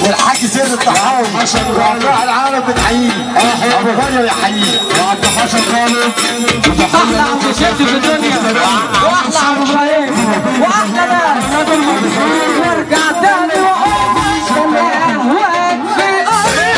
الحاج زين الطحاوي وأنواع العالم بتحييه أبو غني يحييه وعبد الحسن خالد احلى عم شد في الدنيا واحلى عم ابراهيم واحلى ناس وارجع تاني واقول اهواك في قلبي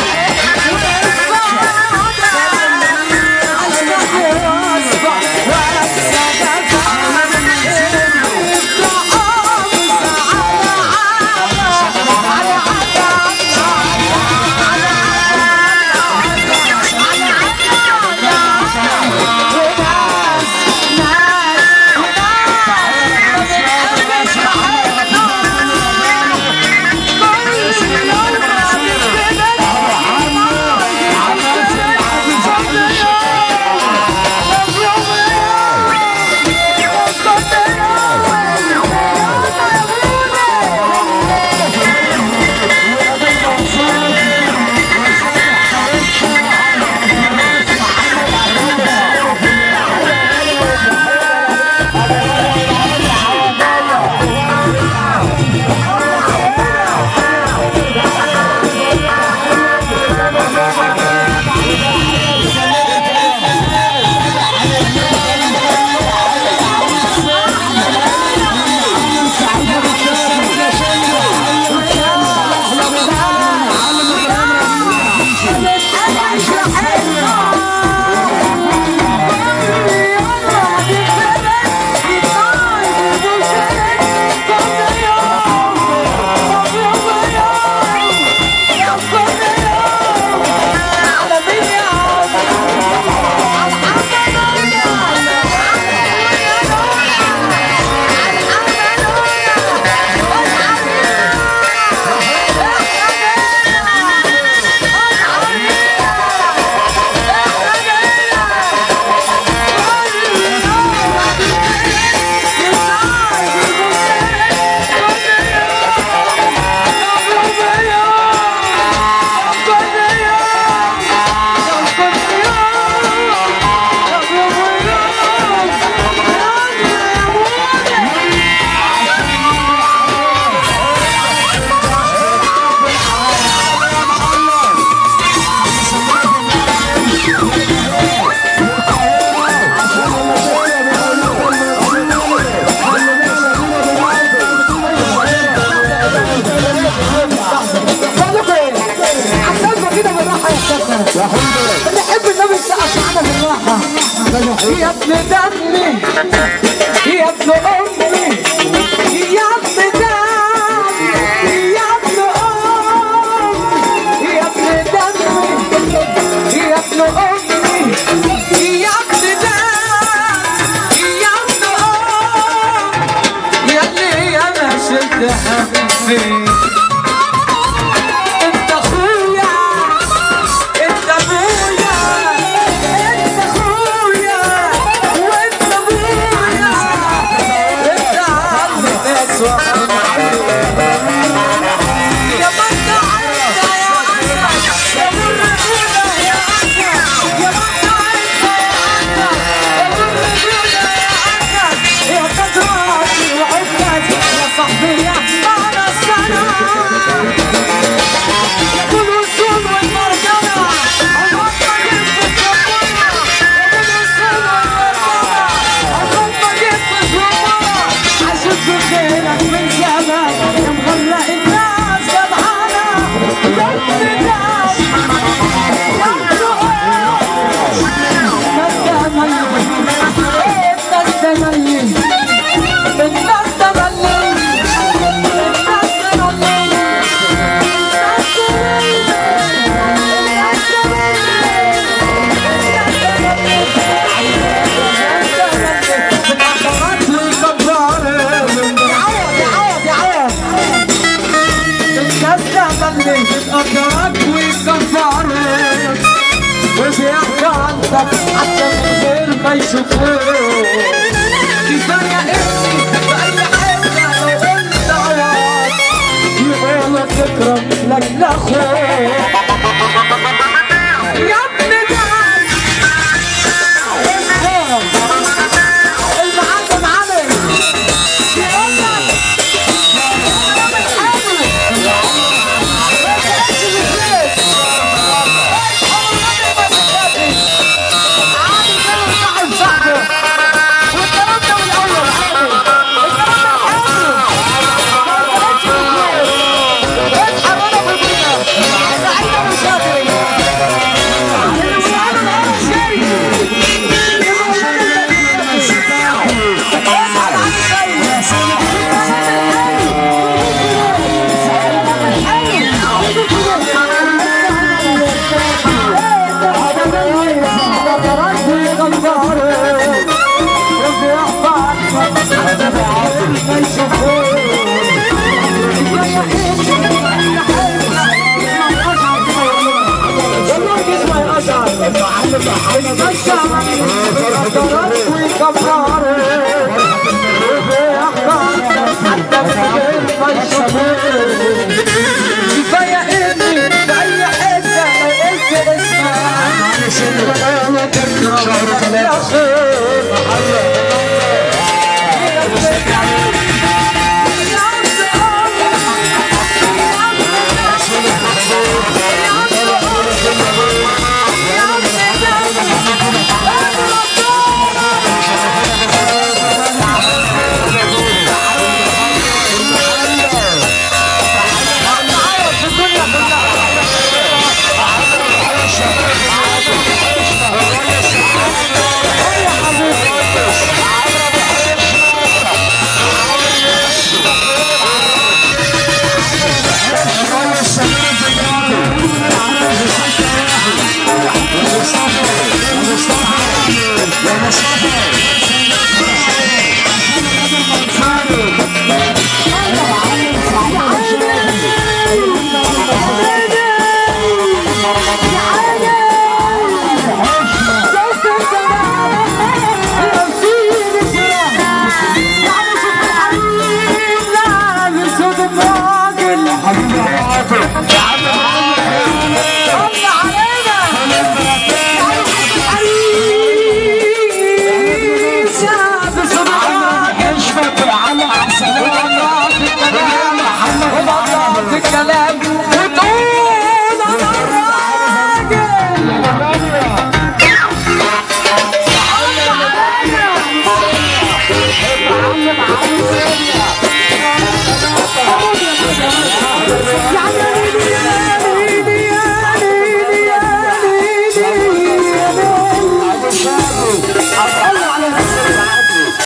بنحب النبي يسقف معانا بالراحة يا ابن دمي يا ابن أمي يا ابن دمي يا ابن أمي يا ابن دمي يا ابن أمي يا ابن دمي يا ابن أمي يا اللي أنا شلتها فيك انت اخويا انت ابويا انت اخويا وانت ابويا انت عم ناس يا بنت عيسى يا عسى يا مرقودة يا عسى يا بنت عيسى يا عسى يا مرقودة يا عسى يا قدراتي وعزتك يا صاحبي يا بعد السنة كل وصول والمرجلة الغطة جبت ربنا كل وصول والمرجلة الغطة جبت ربنا عشت بخيرك من زمان يا مغرق الناس جدعانة يا ابن الناس يا ابن الناس تملي الناس تملي الناس تملي الناس تملي أقدرك ويكفرك وبيحكي عنك حتى من غير ما يشوفوك كفاية إني بأي حاجة لو قلت عوض يقولك تكرم لك لأخوك يا ابن دعم المعلم علي يقول لك مخدرات وكفارة حتى من غير ما يشوفوه كفاية اني في اي حتة ما قلت اسمها يا خير يا مصطفى